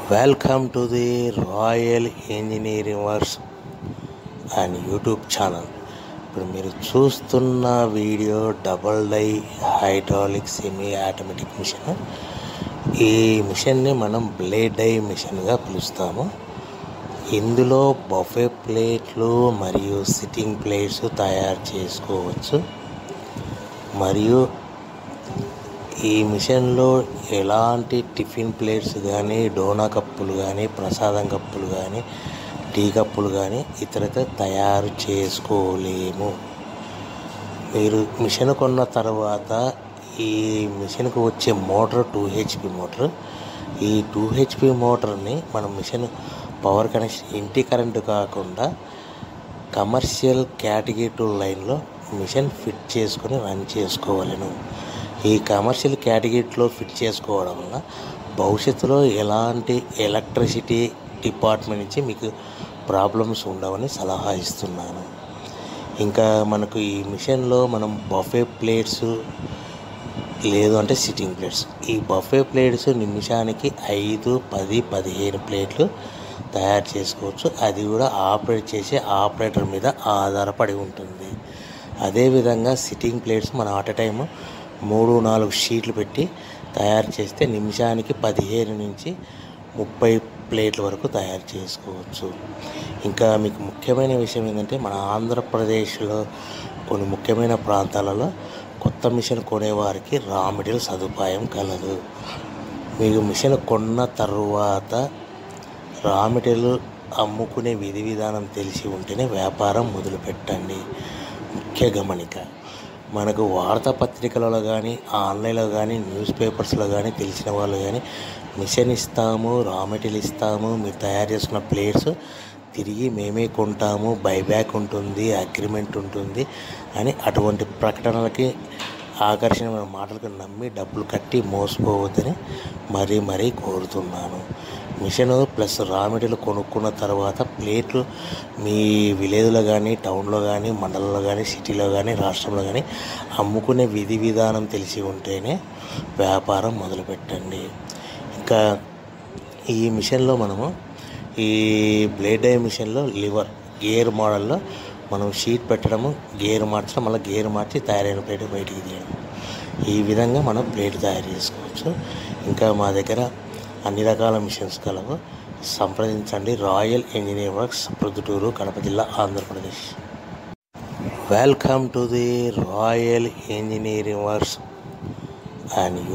welcome to the Royal Engineering Works and YouTube channel ఇప్పుడు మీరు చూస్తున్న video double die hydraulic semi automatic machine ఈ మిషన్ని మనం బ్లేడ్ డై మిషన్గా పిలుస్తాము ఇందులో బఫే ప్లేట్లు మరియు సిట్టింగ్ ప్లేట్స్ తయారు చేసుకోవచ్చు మరియు ఈ మిషన్లో ఎలాంటి టిఫిన్ ప్లేట్స్ కానీ డోనా కప్పులు కానీ ప్రసాదం కప్పులు కానీ టీ కప్పులు కానీ ఇతరత తయారు చేసుకోలేము మీరు మిషన్ కొన్న తర్వాత ఈ మిషన్కి వచ్చే మోటార్ టూ హెచ్పి మోటార్ ఈ టూ హెచ్పి మోటార్ని మనం మిషన్ పవర్ కనెక్షన్ ఇంటి కరెంటు కాకుండా కమర్షియల్ కేటగిరీ టూ లైన్లో మిషన్ ఫిట్ చేసుకొని రన్ చేసుకోవాలను ఈ కమర్షియల్ కేటగిరీలో ఫిట్ చేసుకోవడం వల్ల భవిష్యత్తులో ఎలాంటి ఎలక్ట్రిసిటీ డిపార్ట్మెంట్ నుంచి మీకు ప్రాబ్లమ్స్ ఉండవని సలహా ఇస్తున్నాను ఇంకా మనకు ఈ మిషన్లో మనం బఫే ప్లేట్స్ లేదు అంటే సిట్టింగ్ ప్లేట్స్ ఈ బఫే ప్లేట్స్ నిమిషానికి ఐదు పది పదిహేను ప్లేట్లు తయారు చేసుకోవచ్చు అది కూడా ఆపరేట్ చేసే ఆపరేటర్ మీద ఆధారపడి ఉంటుంది అదేవిధంగా సిట్టింగ్ ప్లేట్స్ మన ఆట టైం మూడు నాలుగు షీట్లు పెట్టి తయారు చేస్తే నిమిషానికి పదిహేను నుంచి ముప్పై ప్లేట్ల వరకు తయారు చేసుకోవచ్చు ఇంకా మీకు ముఖ్యమైన విషయం ఏంటంటే మన ఆంధ్రప్రదేశ్లో కొన్ని ముఖ్యమైన ప్రాంతాలలో కొత్త మిషన్ కొనేవారికి రా మెటీరియల్ సదుపాయం కలదు మీకు మిషన్ కొన్న తర్వాత రా మెటీరియల్ అమ్ముకునే విధి విధానం తెలిసి ఉంటేనే వ్యాపారం మొదలు పెట్టండి ముఖ్య గమనిక మనకు వార్తాపత్రికలలో కానీ ఆన్లైన్లో కానీ న్యూస్ పేపర్స్లో కానీ తెలిసిన వాళ్ళు కానీ మిషన్ ఇస్తాము రా మెటీరియల్ ఇస్తాము మీరు తయారు చేసుకున్న ప్లేట్స్ తిరిగి మేమే కొంటాము బైబ్యాక్ ఉంటుంది అగ్రిమెంట్ ఉంటుంది అని అటువంటి ప్రకటనలకి ఆకర్షణమైన మాటలకు నమ్మి డబ్బులు కట్టి మోసపోవద్దని మరీ మరీ కోరుతున్నాను మిషన్ ప్లస్ రా మెటీరియల్ కొనుక్కున్న తర్వాత ప్లేట్లు మీ విలేజ్లో కానీ టౌన్లో కానీ మండలంలో కానీ సిటీలో కానీ రాష్ట్రంలో కానీ అమ్ముకునే విధి విధానం తెలిసి ఉంటేనే వ్యాపారం మొదలుపెట్టండి ఇంకా ఈ మిషన్లో మనము ఈ బ్లేడ్ డై మిషన్లో లివర్ గేర్ మోడల్లో మనం షీట్ పెట్టడము గేర్ మార్చడం మళ్ళీ గేర్ మార్చి తయారైన ప్లేట్ బయటికి తీయడం ఈ విధంగా మనం ప్లేట్ తయారు చేసుకోవచ్చు ఇంకా మా దగ్గర అన్ని రకాల మిషన్స్ కలవు సంప్రదించండి Royal Engineer Works Proddatur Kadapa జిల్లా Andhra Pradesh welcome to the Royal Engineering Works and